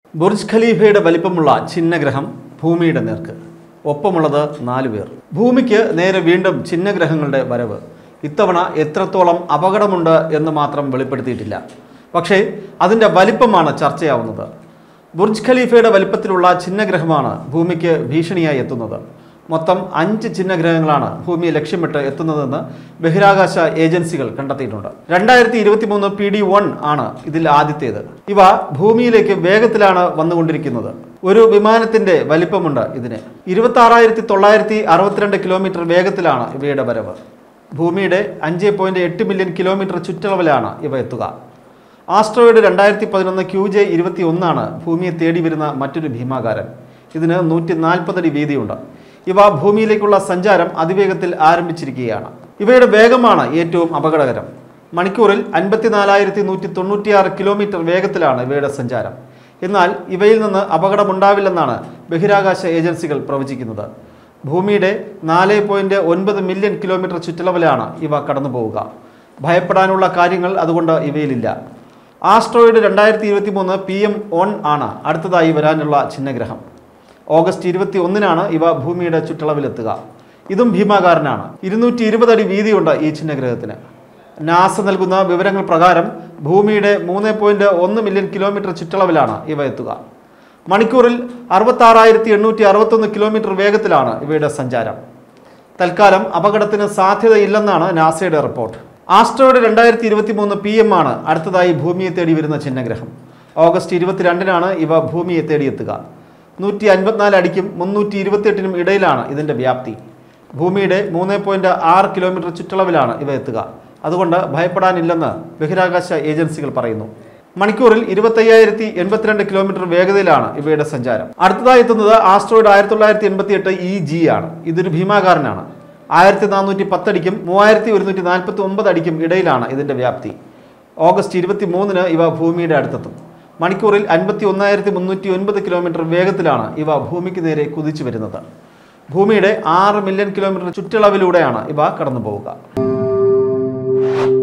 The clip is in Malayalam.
ബുർജ് ഖലീഫയുടെ വലിപ്പമുള്ള ചിഹ്നഗ്രഹം ഭൂമിയുടെ നേർക്ക് ഒപ്പമുള്ളത് നാലു പേർ ഭൂമിക്ക് നേരെ വീണ്ടും ചിഹ്നഗ്രഹങ്ങളുടെ വരവ് ഇത്തവണ എത്രത്തോളം അപകടമുണ്ട് എന്ന് മാത്രം വെളിപ്പെടുത്തിയിട്ടില്ല പക്ഷേ അതിൻ്റെ വലിപ്പമാണ് ചർച്ചയാവുന്നത് ബുർജ് ഖലീഫയുടെ വലിപ്പത്തിലുള്ള ചിഹ്നഗ്രഹമാണ് ഭൂമിക്ക് ഭീഷണിയായി എത്തുന്നത് മൊത്തം അഞ്ച് ചിഹ്നഗ്രഹങ്ങളാണ് ഭൂമിയെ ലക്ഷ്യമിട്ട് എത്തുന്നതെന്ന് ബഹിരാകാശ ഏജൻസികൾ കണ്ടെത്തിയിട്ടുണ്ട് രണ്ടായിരത്തി ഇരുപത്തി മൂന്ന് പി ഡി വൺ ആണ് ഇതിൽ ആദ്യത്തേത് ഇവ ഭൂമിയിലേക്ക് വേഗത്തിലാണ് വന്നുകൊണ്ടിരിക്കുന്നത് ഒരു വിമാനത്തിന്റെ വലിപ്പമുണ്ട് ഇതിന് ഇരുപത്തി ആറായിരത്തി തൊള്ളായിരത്തി അറുപത്തിരണ്ട് കിലോമീറ്റർ വേഗത്തിലാണ് ഇവയുടെ വരവ് ഭൂമിയുടെ അഞ്ച് പോയിന്റ് എട്ട് മില്യൺ കിലോമീറ്റർ ചുറ്റളവിലാണ് ഇവ എത്തുക ആസ്ട്രോയിഡ് രണ്ടായിരത്തി പതിനൊന്ന് ക്യൂ ജെ ഇരുപത്തി ഒന്നാണ് ഭൂമിയെ തേടി വരുന്ന മറ്റൊരു ഭീമാകാരൻ ഇതിന് നൂറ്റി നാൽപ്പതടി വീതിയുണ്ട് ഇവ ഭൂമിയിലേക്കുള്ള സഞ്ചാരം അതിവേഗത്തിൽ ആരംഭിച്ചിരിക്കുകയാണ് ഇവയുടെ വേഗമാണ് ഏറ്റവും അപകടകരം മണിക്കൂറിൽ അൻപത്തിനാലായിരത്തി നൂറ്റി തൊണ്ണൂറ്റിയാറ് കിലോമീറ്റർ വേഗത്തിലാണ് ഇവയുടെ സഞ്ചാരം എന്നാൽ ഇവയിൽ നിന്ന് അപകടമുണ്ടാവില്ലെന്നാണ് ബഹിരാകാശ ഏജൻസികൾ പ്രവചിക്കുന്നത് ഭൂമിയുടെ നാല് പോയിന്റ് ഒൻപത് മില്യൺ കിലോമീറ്റർ ചുറ്റളവിലാണ് ഇവ കടന്നു പോവുക ഭയപ്പെടാനുള്ള കാര്യങ്ങൾ അതുകൊണ്ട് ഇവയിലില്ല ആസ്ട്രോയിഡ് രണ്ടായിരത്തി ഇരുപത്തി മൂന്ന് പി എം ഓൺ ആണ് അടുത്തതായി വരാനുള്ള ചിഹ്നഗ്രഹം ഓഗസ്റ്റ് ഇരുപത്തി ഒന്നിനാണ് ഇവ ഭൂമിയുടെ ചുറ്റളവിലെത്തുക ഇതും ഭീമാകാരനാണ് ഇരുന്നൂറ്റി ഇരുപത് അടി വീതിയുണ്ട് ഈ ചിഹ്നഗ്രഹത്തിന് നാസ നൽകുന്ന വിവരങ്ങൾ പ്രകാരം ഭൂമിയുടെ മൂന്ന് പോയിന്റ് ഒന്ന് മില്യൺ കിലോമീറ്റർ ചുറ്റളവിലാണ് ഇവ എത്തുക മണിക്കൂറിൽ അറുപത്താറായിരത്തി എണ്ണൂറ്റി അറുപത്തൊന്ന് കിലോമീറ്റർ വേഗത്തിലാണ് ഇവയുടെ സഞ്ചാരം തൽക്കാലം അപകടത്തിന് സാധ്യതയില്ലെന്നാണ് നാസയുടെ റിപ്പോർട്ട് ആസ്ട്രോയിഡ് രണ്ടായിരത്തി ഇരുപത്തി മൂന്ന് പി എം ആണ് അടുത്തതായി ഭൂമിയെ തേടി വരുന്ന ചിഹ്നഗ്രഹം ഓഗസ്റ്റ് ഇരുപത്തിരണ്ടിനാണ് ഇവ ഭൂമിയെ തേടിയെത്തുക നൂറ്റി അൻപത്തിനാല് അടിക്കും മുന്നൂറ്റി ഇരുപത്തിയെട്ടിനും ഇടയിലാണ് ഇതിൻ്റെ വ്യാപ്തി ഭൂമിയുടെ മൂന്ന് പോയിന്റ് ആറ് കിലോമീറ്റർ ചുറ്റളവിലാണ് ഇവ എത്തുക അതുകൊണ്ട് ഭയപ്പെടാനില്ലെന്ന് ബഹിരാകാശ ഏജൻസികൾ പറയുന്നു മണിക്കൂറിൽ ഇരുപത്തയ്യായിരത്തി എൺപത്തിരണ്ട് കിലോമീറ്റർ വേഗതയിലാണ് ഇവയുടെ സഞ്ചാരം അടുത്തതായി എത്തുന്നത് ആസ്ട്രോയിഡ് ആയിരത്തി തൊള്ളായിരത്തി എൺപത്തി എട്ട് ഇ ജി ആണ് ഇതൊരു ഭീമാകാരനാണ് ആയിരത്തി നാനൂറ്റി പത്തടിക്കും മൂവായിരത്തി ഒരുന്നൂറ്റി നാൽപ്പത്തി ഒമ്പത് അടിക്കും ഇടയിലാണ് ഇതിൻ്റെ വ്യാപ്തി ഓഗസ്റ്റ് ഇരുപത്തി മൂന്നിന് ഇവ ഭൂമിയുടെ അടുത്തെത്തും മണിക്കൂറിൽ അൻപത്തി ഒന്നായിരത്തി മുന്നൂറ്റി ഒൻപത് കിലോമീറ്റർ വേഗത്തിലാണ് ഇവ ഭൂമിക്ക് നേരെ കുതിച്ചു വരുന്നത് ഭൂമിയുടെ ആറ് മില്യൺ കിലോമീറ്റർ ചുറ്റളവിലൂടെയാണ് ഇവ കടന്നു പോവുക